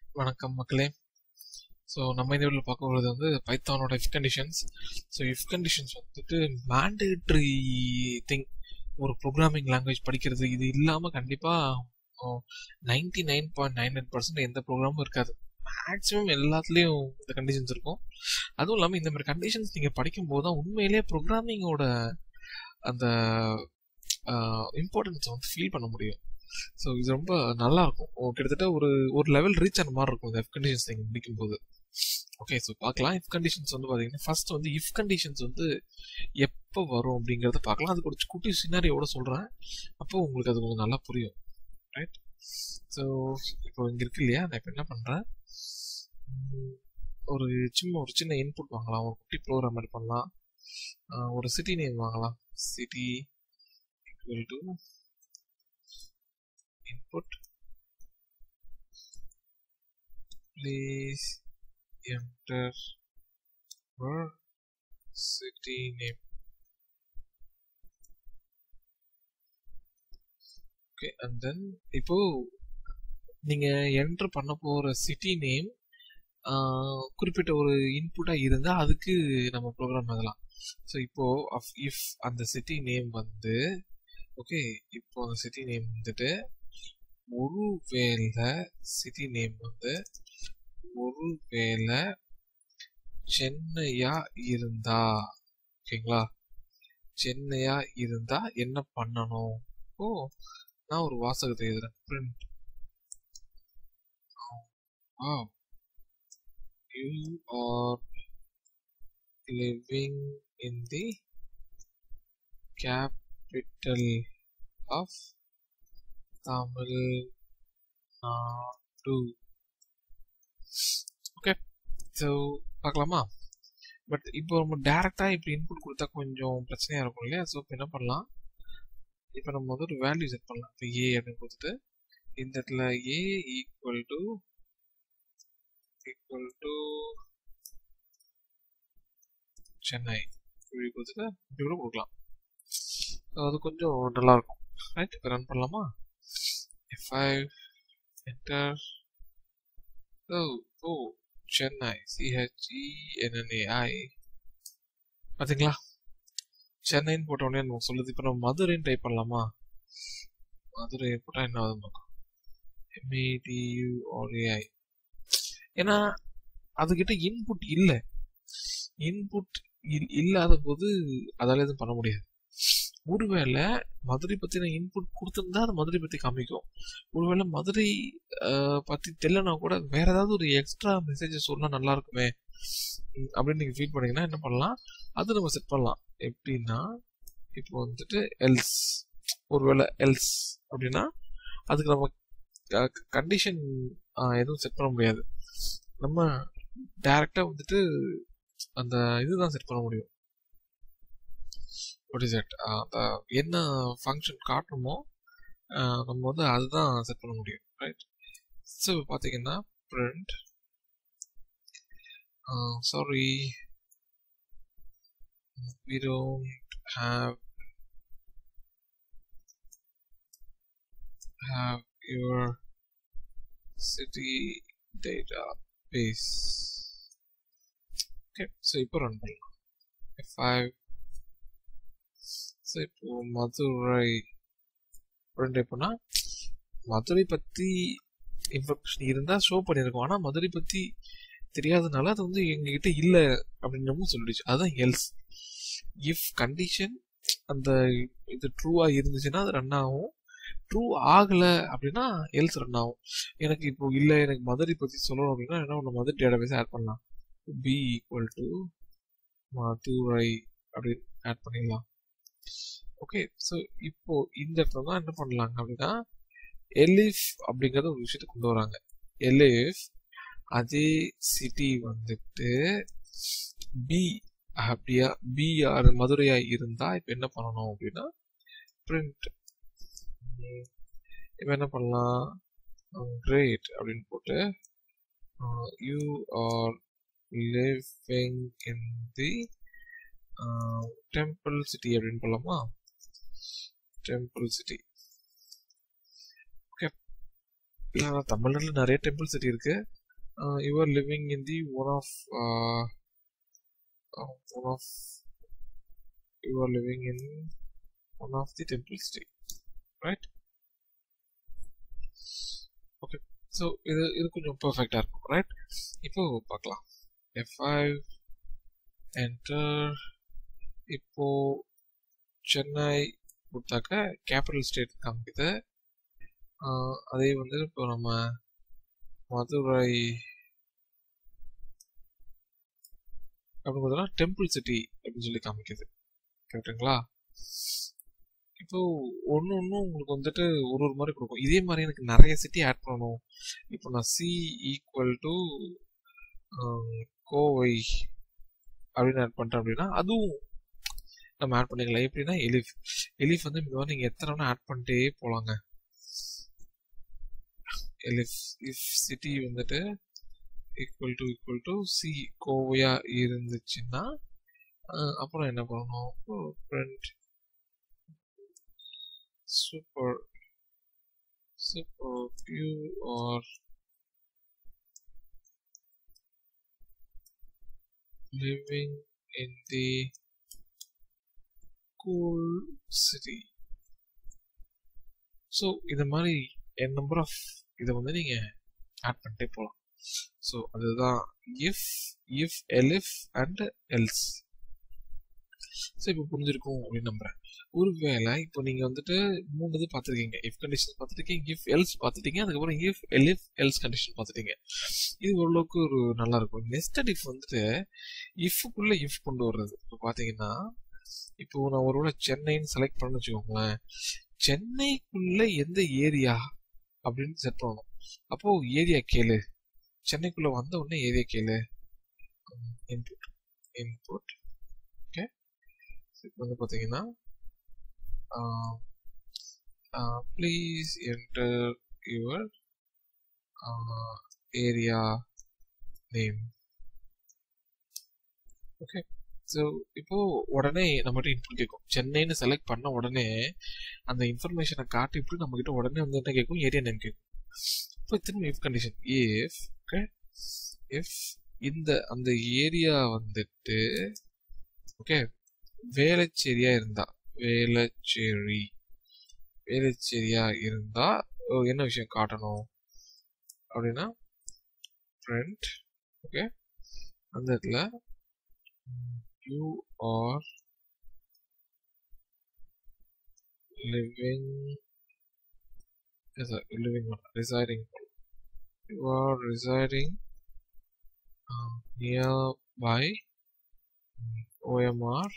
வணக்கம் மக்களே ஸோ நம்ம இந்த வீடியோவில் பார்க்க போகிறது வந்து பைத்தானோட if conditions so if conditions வந்துட்டு மேண்டேட்ரி திங் ஒரு ப்ரோக்ராமிங் லாங்குவேஜ் படிக்கிறது இது இல்லாமல் கண்டிப்பாக ninety nine point nine nine percent எந்த ப்ரோக்ராமும் இருக்காது மேக்ஸிமம் எல்லாத்துலேயும் இந்த கண்டிஷன்ஸ் இருக்கும் அதுவும் இல்லாமல் இந்த மாதிரி கண்டிஷன்ஸ் நீங்கள் படிக்கும்போது தான் உண்மையிலே ப்ரோக்ராமிங்கோட அந்த இம்பார்ட்டன்ஸை வந்து ஃபீல் பண்ண முடியும் ஸோ இது ரொம்ப நல்லா இருக்கும் ஓ, கிட்டத்தட்ட ஒரு ஒரு லெவல் ரீச் ஆன மாதிரி இருக்கும் இந்த இஃப் கண்டிஷன்ஸ் நீங்கள் முடிக்கும்போது ஓகே ஸோ பார்க்கலாம் இஃப் கண்டிஷன்ஸ் வந்து பார்த்தீங்கன்னா ஃபர்ஸ்ட் வந்து இஃப் கண்டிஷன்ஸ் வந்து எப்போ வரும் அப்படிங்கிறத பார்க்கலாம் அதுக்கு ஒரு குட்டி சினாரியோட சொல்கிறேன் அப்போ உங்களுக்கு அது கொஞ்சம் நல்லா புரியும் ரைட் ஸோ இப்போ இங்கே இருக்கு இல்லையா நான் இப்போ என்ன பண்ணுறேன் ஒரு சின்ன ஒரு சின்ன இன்புட் வாங்கலாம் ஒரு குட்டி ப்ரோக்ராம் மாதிரி பண்ணலாம் ஆஹ் ஒரு சிட்டி நேம் வாங்கலாம் city equal to input please enter your city name okay and then இப்போ நீங்க என்டர் பண்ண போற சிட்டி நேம் குறிப்பிட்ட ஒரு இன்புட்டா இருந்தா அதுக்கு நம்ம ப்ரோக்ராம் எழுதலாம் ஸோ இப்போ இஃப் அந்த சிட்டி நேம் வந்து ஓகே இப்போ அந்த சிட்டி நேம் வந்துட்டு ஒருவேளை சிட்டி நேம் வந்து ஒருவேளை சென்னையா இருந்தா ஓகேங்களா சென்னையா இருந்தா என்ன பண்ணணும் ஓ நான் ஒரு வாசகத்தை எழுதுறேன் print you are living in the capital of Tamil Nadu okay so பார்க்கலாமா பட் இப்போ நம்ம டேரெக்டாக இப்படி இன்புட் கொடுத்தா கொஞ்சம் பிரச்சனையாக இருக்கும் இல்லையா ஸோ இப்போ என்ன பண்ணலாம் இப்போ நம்ம வந்து ஒரு வேல்யூ செட் பண்ணலாம் இப்போ ஏ அப்படின்னு கொடுத்துட்டு இந்த இடத்துல A equal to equal to Chennai இப்படி கொடுத்துட்டு இப்படி கூட கொடுக்கலாம் So, அது கொஞ்சம் நல்லா இருக்கும் ரைட் இப்போ ரன் பண்ணலாமா F5 enter oh oh Chennai CHENNAI பாத்தீங்களா சென்னைன்னு போட்ட உடனே நமக்கு சொல்லுது இப்போ நம்ம மதுரைன்னு டைப் பண்ணலாமா மதுரை போட்டா என்ன ஆகுது பார்க்கும் எம்ஏடியூஆர்ஏஐ ஏன்னா அதுகிட்ட இன்புட் இல்லை இன்புட் இல்லாத போது அதால எதுவும் பண்ண முடியாது ஒருவேளை மதுரை பத்தின இன்புட் கொடுத்திருந்தா அது மதுரை பத்தி காமிக்கும் ஒருவேளை மதுரை ஆஹ், பத்தி தெரியலனா கூட வேற ஏதாவது ஒரு எக்ஸ்ட்ரா மெசேஜ் சொன்னா நல்லா இருக்குமே உம், அப்படின்னு நீங்க ஃபீல் பண்ணீங்கன்னா என்ன பண்ணலாம் அது நம்ம செட் பண்ணலாம் எப்படின்னா இப்போ வந்துட்டு எல்ஸ் ஒருவேளை எல்ஸ் அப்படின்னா அதுக்கு நம்ம கண்டிஷன் எதுவும் செட் பண்ண முடியாது நம்ம டைரக்டா வந்துட்டு அந்த இதுதான் செட் பண்ண முடியும் வாட் இஸ் இட் அந்த என்ன ஃபங்க்ஷன் காட்டணுமோ ஆஹ் நம்ம வந்து அதுதான் செட் பண்ண முடியும் ரைட் ஸோ பார்த்தீங்கன்னா print sorry we don't have have your city database okay so இப்போ ரன் பண்ணலாம் ஃபைவ் ஸோ இப்போ மதுரை ரெண்டு எப்படின்னா மதுரை பற்றி இன்ஃபர்மேஷன் இருந்தால் ஷோ பண்ணியிருக்கோம் ஆனால் மதுரை பற்றி தெரியாதனால அது வந்து எங்ககிட்ட இல்லை அப்படின்னு சொல்லிடுச்சு அதுதான் எல்ஸ் இஃப் கண்டிஷன் அந்த இது ட்ரூவாக இருந்துச்சுன்னா அது ரன் ஆகும் ட்ரூ ஆகலை அப்படின்னா எல்ஸ் ரன் ஆகும் எனக்கு இப்போ இல்லை எனக்கு மதுரை பற்றி சொல்லணும் அப்படின்னா என்ன ஒன்று மதுரை டேட்டாபேஸ் ஆட் பண்ணலாம் பி ஈக்குவல் டு மதுரை அப்படின்னு ஆட் பண்ணிடலாம் ஓகே ஸோ இப்போ இந்த இடத்துல தான் என்ன பண்ணலாங்க அப்படின்னா எலிஃப் அப்படிங்கறத ஒரு விஷயத்தை கொண்டு வராங்க எலிஃப் அதே சிட்டி வந்துட்டு பி அப்படியா பி ஆர் மதுரையா இருந்தா இப்ப என்ன பண்ணணும் அப்படின்னா பிரிண்ட் இப்ப என்ன பண்ணலாம் கிரேட் அப்படின்னு போட்டு you are living in the temple city அப்படின்னு போடலாமா டெம்பிள் சிட்டி ஓகே தமிழ்நாட்டில் நிறைய டெம்பிள் சிட்டி இருக்கு you are living in the one of one of you are living in one of the temple stay right okay so இது இது கொஞ்சம் பர்ஃபெக்டாக இருக்கும் ரைட் இப்போ பார்க்கலாம் எஃப் ஃபைவ் என்டர் இப்போ சென்னை கொடுத்தாக்க கேபிட்டல் ஸ்டேட் காமிக்குது அதே வந்து இப்போ நம்ம மதுரை அப்படின்னு பார்த்தோம்னா டெம்பிள் சிட்டி அப்படின்னு சொல்லி காமிக்குது கரெக்டுங்களா இப்போ ஒன்று ஒன்றும் உங்களுக்கு வந்துட்டு ஒரு ஒரு மாதிரி கொடுக்கும் இதே மாதிரி எனக்கு நிறைய சிட்டி ஆட் பண்ணணும் இப்போ நான் சி ஈக்குவல் டு கோவை அப்படின்னு ஆட் பண்ணிட்டேன் அப்படின்னா அதுவும் நம்ம ஆட் பண்ணிக்கலாம் எப்படின்னா எலிஃப் எலிஃப் வந்து மிகவும் நீங்கள் எத்தனை வேணா ஆட் பண்ணிட்டே போகலாங்க எலிஃப் இஃப் சிட்டி வந்துட்டு equal to equal to C கோவையா இருந்துச்சுன்னா அப்புறம் என்ன பண்ணணும் friend super super you are living in the cool city so இந்த மாதிரி என் நம்பர் ஆஃப் இதை வந்து நீங்கள் ஆட் பண்ணிட்டே போகலாம் ஸோ அதுதான் if if elif and else so இப்போ புரிஞ்சிருக்கும் அப்படின்னு நம்புறேன் ஒருவேளை இப்போ நீங்க வந்துட்டு மூணு இது பார்த்துருக்கீங்க இஃப் கண்டிஷன் பார்த்துருக்கீங்க இஃப் எல்ஸ் பார்த்துட்டீங்க அதுக்கப்புறம் இஃப் எலிஃப் எல்ஸ் கண்டிஷன் பார்த்துட்டீங்க இது ஓரளவுக்கு ஒரு நல்லா இருக்கும் நெஸ்டட் இஃப் வந்துட்டு இஃப்க்குள்ள இஃப் கொண்டு வர்றது இப்போ பார்த்தீங்கன்னா இப்போ நான் ஒருவேளை சென்னைன்னு செலக்ட் பண்ணு வச்சுக்கோங்களேன் சென்னைக்குள்ள எந்த ஏரியா அப்படின்னு செட் பண்ணணும் அப்போ ஏரியா கேளு சென்னைக்குள்ள வந்த உடனே ஏரியா கேளு இன்புட் இன்புட் ஓகே இப்போ வந்து பார்த்தீங்கன்னா please enter your area name okay so இப்போ உடனே நம்மகிட்ட இன்புட் கேட்கும் சென்னைன்னு செலக்ட் பண்ண உடனே அந்த இன்ஃபர்மேஷனை காட்டிட்டு நம்ம கிட்ட உடனே வந்து என்ன கேட்கும் ஏரியா நேம் கேட்கும் இப்போ திரும்ப if condition if okay if இந்த அந்த ஏரியா வந்துட்டு ஓகே வேளச்சேரியா இருந்தா வேளச்சேரி வேளச்சேரியா இருந்தா என்ன விஷயம் காட்டணும் அப்படின்னா ஃப்ரெண்ட் ஓகே அந்த இடத்துல you are living living residing you are residing near by OMR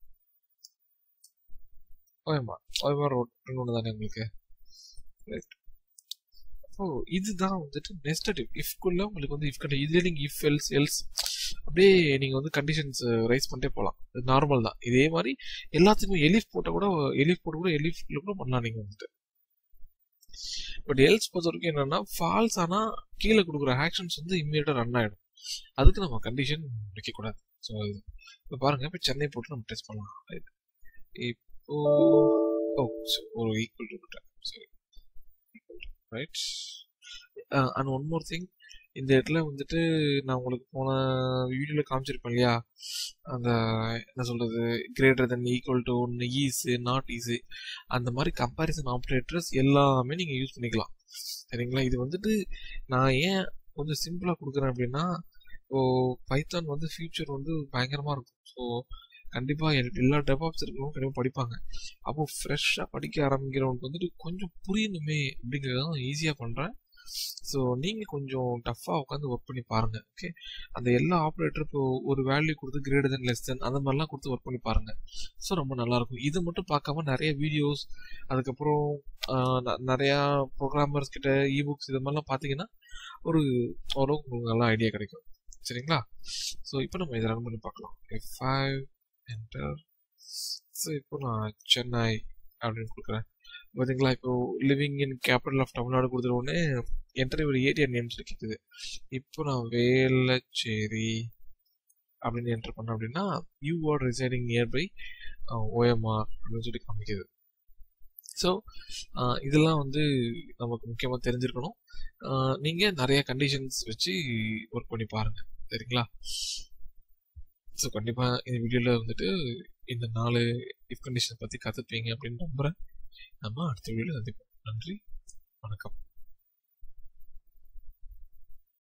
OMR OMR road ஒன்று தானே உங்களுக்கு ரைட் அப்போ இதுதான் வந்துட்டு நெஸ்டட் இஃப் இஃப்குள்ள உங்களுக்கு வந்து இஃப் கண்டி இதுல நீங்க இஃப் எல்ஸ் எல்ஸ் அப்படியே நீங்க வந்து கண்டிஷன்ஸ் ரைஸ் பண்ணிட்டே போகலாம் இது நார்மல் தான் இதே மாதிரி எல்லாத்துக்குமே எலிஃப் போட்ட கூட எலிஃப் போட்டு கூட எலிஃப்ல கூட பண்ணலாம் நீங்க வந்துட்டு பட் எல்ஸ் பொறுத்த வரைக்கும் என்னன்னா ஃபால்ஸ் ஆனா கீழே கொடுக்குற ஆக்ஷன்ஸ் வந்து இம்மீடியட்டா ரன் ஆயிடும் அதுக்கு நம்ம கண்டிஷன் வைக்கக்கூடாது ஸோ இப்போ பாருங்க இப்போ சென்னை போட்டு நம்ம டெஸ்ட் பண்ணலாம் ரைட் இப்போ ஓ ஒரு ஈக்குவல் டு சரி right and one more thing இந்த இடத்துல வந்துட்டு நான் உங்களுக்கு போன வீடியோவில் காமிச்சிருப்பேன் இல்லையா அந்த என்ன சொல்றது கிரேட்டர் தென் ஈக்குவல் டு ஒன்று ஈஸு நாட் ஈஸு அந்த மாதிரி கம்பேரிசன் ஆப்ரேட்டர்ஸ் எல்லாமே நீங்கள் யூஸ் பண்ணிக்கலாம் சரிங்களா இது வந்துட்டு நான் ஏன் கொஞ்சம் சிம்பிளாக கொடுக்குறேன் அப்படின்னா இப்போ பைத்தான் வந்து ஃபியூச்சர் வந்து பயங்கரமாக இருக்கும் ஸோ கண்டிப்பாக எல்லா டெவாப்ஸ் இருக்கிறவங்க கண்டிப்பாக படிப்பாங்க அப்போ ஃப்ரெஷ்ஷாக படிக்க ஆரம்பிக்கிறவங்களுக்கு வந்துட்டு கொஞ்சம் புரியணுமே அப்படிங்கிறத நான் ஈஸியாக பண்ணுறேன் ஸோ நீங்கள் கொஞ்சம் டஃப்பாக உட்காந்து ஒர்க் பண்ணி பாருங்கள் ஓகே அந்த எல்லா ஆப்ரேட்டர் இப்போ ஒரு வேல்யூ கொடுத்து கிரேட்டர் தென் லெஸ் தென் அந்த மாதிரிலாம் கொடுத்து ஒர்க் பண்ணி பாருங்கள் ஸோ ரொம்ப நல்லாயிருக்கும் இது மட்டும் பார்க்காம நிறைய வீடியோஸ் அதுக்கப்புறம் நிறையா ப்ரோக்ராமர்ஸ் கிட்ட இபுக்ஸ் இது மாதிரிலாம் பார்த்தீங்கன்னா ஒரு ஓரளவுக்கு உங்களுக்கு நல்லா ஐடியா கிடைக்கும் சரிங்களா ஸோ இப்போ நம்ம இதை ரன் பண்ணி பார்க்கலாம் எஃப் ஃபைவ் என்டர் ஸோ இப்போ நான் சென்னை அப்படின்னு கொடுக்குறேன் பார்த்தீங்களா இப்போ living in capital of Tamil Nadu கொடுத்துட்ட உடனே என்டர் ஒரு ஏரியா நேம் சொல்லி கேட்குது இப்போ நான் வேலச்சேரி அப்படின்னு என்டர் பண்ணேன் அப்படின்னா you are residing nearby OMR அப்படின்னு சொல்லி காமிக்குது ஸோ இதெல்லாம் வந்து நமக்கு முக்கியமாக தெரிஞ்சிருக்கணும் நீங்கள் நிறைய கண்டிஷன்ஸ் வச்சு ஒர்க் பண்ணி பாருங்கள் சரிங்களா ஸோ கண்டிப்பாக இந்த வீடியோவில் வந்துட்டு இந்த நாலு இஃப் கண்டிஷன் பற்றி கற்றுப்பீங்க அப்படின்னு நம்புகிறேன் நம்ம அடுத்த வீடியோவில் சந்திப்போம் நன்றி வணக்கம்